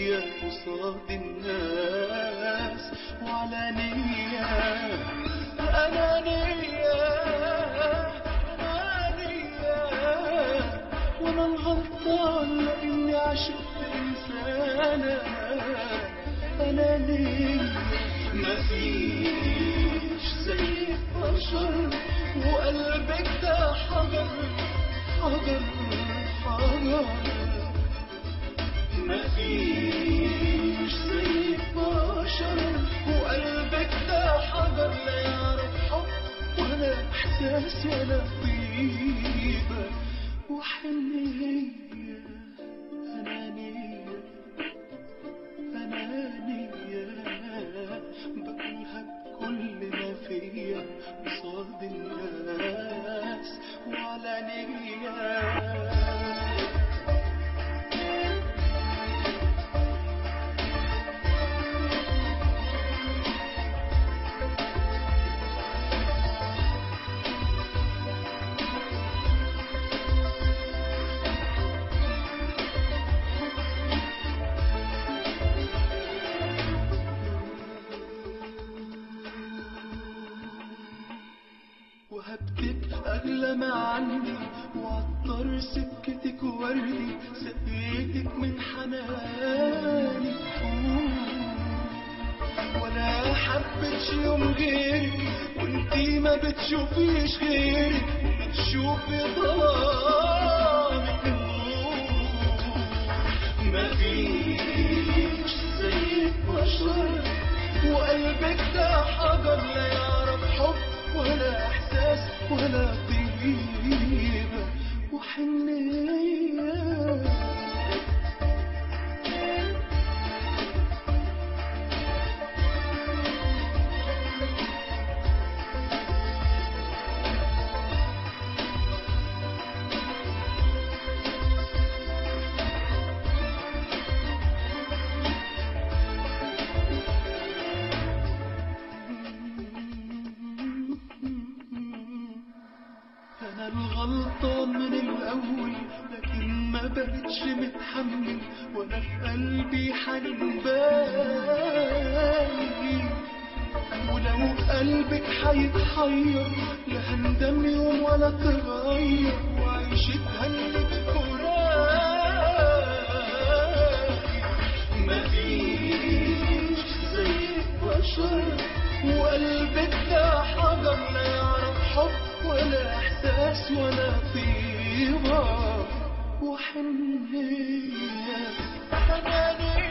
فيا قصاد الناس وعلانية أنانية أنانية وأنا الغلطان لأني عشقت إنسانة أنانية مفيش زي بشر وقلبك ده حجر حجر حجر مفيش زي بشر وقلبك ده حجر لا يعرف حب ولا احساس ولا طيبة وحنية أنانية أنانية بقولها بكل ما فيا قصاد الناس وعلانية وهبتك أغلى ما عندي وعطر سكتك وردي سقيتك من حناني ولا حبتش يوم غيرك وانتي ما بتشوفيش غيرك بتشوفي ظلامك مفيش زيك بشر وقلبك ده حجر لا يعرف حب ولا احساس ولا طيبة وحنية أنا الغلطان من الأول لكن ما بقتش متحمل وأنا في قلبي حنين بالي ولو قلبك حيتحير لا هندم يوم ولا تغير وعيشتها اللي بفراقي مفيش زيك بشر وقلبك ده حجر لا يعرف حب ولا احساس ولا طيبة وحنية أنانية